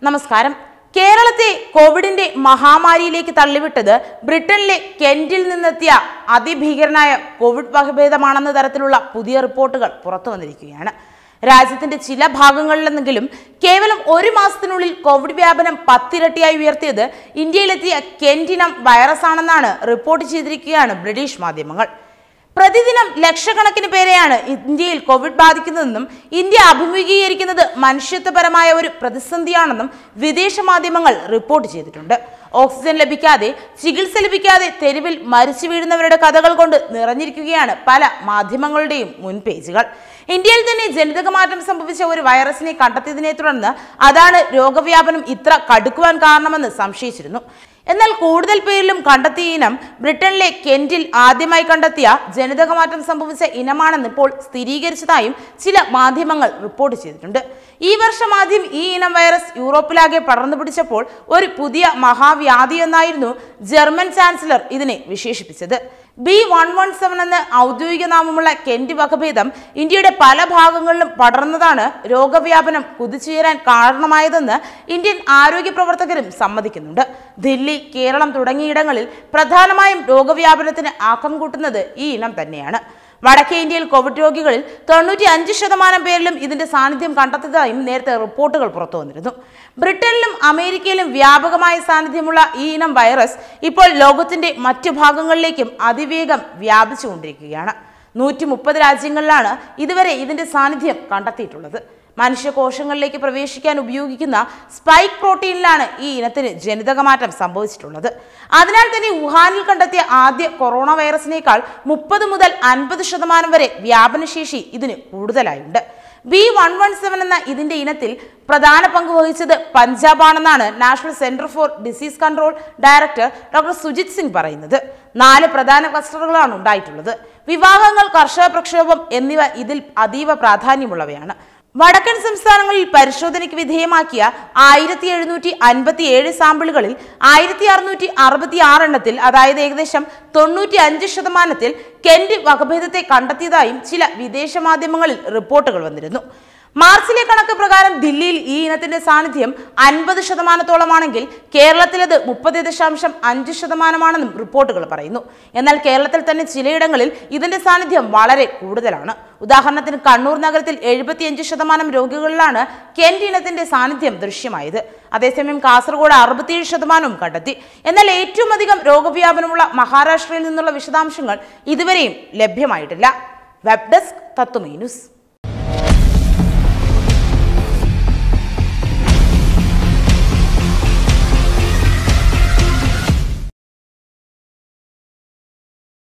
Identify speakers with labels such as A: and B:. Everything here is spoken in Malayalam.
A: നമസ്കാരം കേരളത്തെ കോവിഡിന്റെ മഹാമാരിയിലേക്ക് തള്ളിവിട്ടത് ബ്രിട്ടനിലെ കെന്റിൽ നിന്നെത്തിയ അതിഭീകരനായ കോവിഡ് വകഭേദമാണെന്ന തരത്തിലുള്ള പുതിയ റിപ്പോർട്ടുകൾ പുറത്തു വന്നിരിക്കുകയാണ് രാജ്യത്തിന്റെ ചില ഭാഗങ്ങളിലെന്നെങ്കിലും കേവലം ഒരു മാസത്തിനുള്ളിൽ കോവിഡ് വ്യാപനം പത്തിരട്ടിയായി ഉയർത്തിയത് ഇന്ത്യയിലെത്തിയ കെന്റിനം വൈറസ് ആണെന്നാണ് റിപ്പോർട്ട് ചെയ്തിരിക്കുകയാണ് ബ്രിട്ടീഷ് മാധ്യമങ്ങൾ പ്രതിദിനം ലക്ഷക്കണക്കിന് പേരെയാണ് ഇന്ത്യയിൽ കോവിഡ് ബാധിക്കുന്നതെന്നും ഇന്ത്യ അഭിമുഖീകരിക്കുന്നത് മനുഷ്യത്വപരമായ ഒരു പ്രതിസന്ധിയാണെന്നും വിദേശ മാധ്യമങ്ങൾ റിപ്പോർട്ട് ചെയ്തിട്ടുണ്ട് ഓക്സിജൻ ലഭിക്കാതെ ചികിത്സ ലഭിക്കാതെ തെരുവിൽ മരിച്ചു വീഴുന്നവരുടെ കഥകൾ കൊണ്ട് നിറഞ്ഞിരിക്കുകയാണ് പല മാധ്യമങ്ങളുടെയും മുൻ പേജുകൾ ഇന്ത്യയിൽ തന്നെ ജനിതക മാറ്റം സംഭവിച്ച ഒരു വൈറസിനെ കണ്ടെത്തിയതിനെ തുടർന്ന് അതാണ് രോഗവ്യാപനം ഇത്ര കടുക്കുവാൻ കാരണമെന്ന് സംശയിച്ചിരുന്നു എന്നാൽ കൂടുതൽ പേരിലും കണ്ടെത്തിയ ഇനം ബ്രിട്ടനിലെ കെന്റിൽ ആദ്യമായി കണ്ടെത്തിയ ജനിതകമാറ്റം സംഭവിച്ച ഇനമാണെന്ന് ഇപ്പോൾ സ്ഥിരീകരിച്ചതായും ചില മാധ്യമങ്ങൾ റിപ്പോർട്ട് ചെയ്തിട്ടുണ്ട് ഈ വർഷം ആദ്യം ഈ ഇനം വൈറസ് യൂറോപ്പിലാകെ പടർന്നു പിടിച്ചപ്പോൾ ഒരു പുതിയ മഹാവ്യാധി എന്നായിരുന്നു ജർമ്മൻ ചാൻസലർ ഇതിനെ വിശേഷിപ്പിച്ചത് ബി വൺ വൺ സെവൻ എന്ന ഔദ്യോഗിക നാമമുള്ള കെന്റ് വകഭേദം ഇന്ത്യയുടെ പല ഭാഗങ്ങളിലും പടർന്നതാണ് രോഗവ്യാപനം കുതിച്ചുയരാൻ കാരണമായതെന്ന് ഇന്ത്യൻ ആരോഗ്യ പ്രവർത്തകരും സമ്മതിക്കുന്നുണ്ട് ദില്ലി കേരളം തുടങ്ങിയിടങ്ങളിൽ പ്രധാനമായും രോഗവ്യാപനത്തിന് ആക്കം കൂട്ടുന്നത് ഈ ഇനം തന്നെയാണ് വടക്കേ ഇന്ത്യയിൽ കോവിഡ് രോഗികളിൽ തൊണ്ണൂറ്റി അഞ്ച് ശതമാനം പേരിലും ഇതിന്റെ സാന്നിധ്യം കണ്ടെത്തിയതായും നേരത്തെ റിപ്പോർട്ടുകൾ പുറത്തു വന്നിരുന്നു ബ്രിട്ടനിലും അമേരിക്കയിലും വ്യാപകമായ സാന്നിധ്യമുള്ള ഈ ഇനം വൈറസ് ഇപ്പോൾ ലോകത്തിന്റെ മറ്റു ഭാഗങ്ങളിലേക്കും അതിവേഗം വ്യാപിച്ചുകൊണ്ടിരിക്കുകയാണ് നൂറ്റി മുപ്പത് രാജ്യങ്ങളിലാണ് ഇതുവരെ ഇതിന്റെ സാന്നിധ്യം കണ്ടെത്തിയിട്ടുള്ളത് മനുഷ്യകോശങ്ങളിലേക്ക് പ്രവേശിക്കാൻ ഉപയോഗിക്കുന്ന സ്പൈക്ക് പ്രോട്ടീനിലാണ് ഈ ഇനത്തിന് ജനിതകമാറ്റം സംഭവിച്ചിട്ടുള്ളത് അതിനാൽ തന്നെ വുഹാനിൽ കണ്ടെത്തിയ ആദ്യ കൊറോണ വൈറസിനേക്കാൾ മുപ്പത് മുതൽ അൻപത് ശതമാനം വരെ വ്യാപനശേഷി ഇതിന് കൂടുതലായുണ്ട് ബി വൺ വൺ സെവൻ എന്ന ഇതിന്റെ ഇനത്തിൽ പ്രധാന പങ്ക് വഹിച്ചത് പഞ്ചാബാണെന്നാണ് national centre for disease control director doctor Sujit Singh പറയുന്നത് നാല് പ്രധാന ക്ലസ്റ്ററുകളാണ് ഉണ്ടായിട്ടുള്ളത് വിവാഹങ്ങൾ കർഷക പ്രക്ഷോഭം എന്നിവ ഇതിൽ അതീവ പ്രാധാന്യമുള്ളവയാണ് വടക്കൻ സംസ്ഥാനങ്ങളിൽ പരിശോധനയ്ക്ക് വിധേയമാക്കിയ ആയിരത്തി എഴുന്നൂറ്റി അൻപത്തി ഏഴ് സാമ്പിളുകളിൽ ആയിരത്തി അറുന്നൂറ്റി അറുപത്തി ആറ് എണ്ണത്തിൽ അതായത് ഏകദേശം തൊണ്ണൂറ്റി അഞ്ച് ശതമാനത്തിൽ കെന്റ് വകഭേദത്തെ കണ്ടെത്തിയതായും ചില വിദേശ മാധ്യമങ്ങളിൽ റിപ്പോർട്ടുകൾ വന്നിരുന്നു മാർച്ചിലെ കണക്ക് പ്രകാരം ദില്ലിയിൽ ഈ ഇനത്തിന്റെ സാന്നിധ്യം അൻപത് ശതമാനത്തോളമാണെങ്കിൽ കേരളത്തിലത് മുപ്പത് ദശാംശം അഞ്ച് ശതമാനമാണെന്നും റിപ്പോർട്ടുകൾ പറയുന്നു എന്നാൽ കേരളത്തിൽ തന്നെ ചിലയിടങ്ങളിൽ ഇതിന്റെ സാന്നിധ്യം വളരെ കൂടുതലാണ് ഉദാഹരണത്തിന് കണ്ണൂർ നഗരത്തിൽ എഴുപത്തിയഞ്ച് ശതമാനം രോഗികളിലാണ് കെന്റ് ഇനത്തിന്റെ സാന്നിധ്യം ദൃശ്യമായത് അതേസമയം കാസർഗോഡ് അറുപത്തിയേഴ് ശതമാനവും കണ്ടെത്തി എന്നാൽ ഏറ്റവും അധികം രോഗവ്യാപനമുള്ള മഹാരാഷ്ട്രയിൽ നിന്നുള്ള വിശദാംശങ്ങൾ ഇതുവരെയും ലഭ്യമായിട്ടില്ല വെബ് ഡെസ്ക് തത്വമേ ന്യൂസ്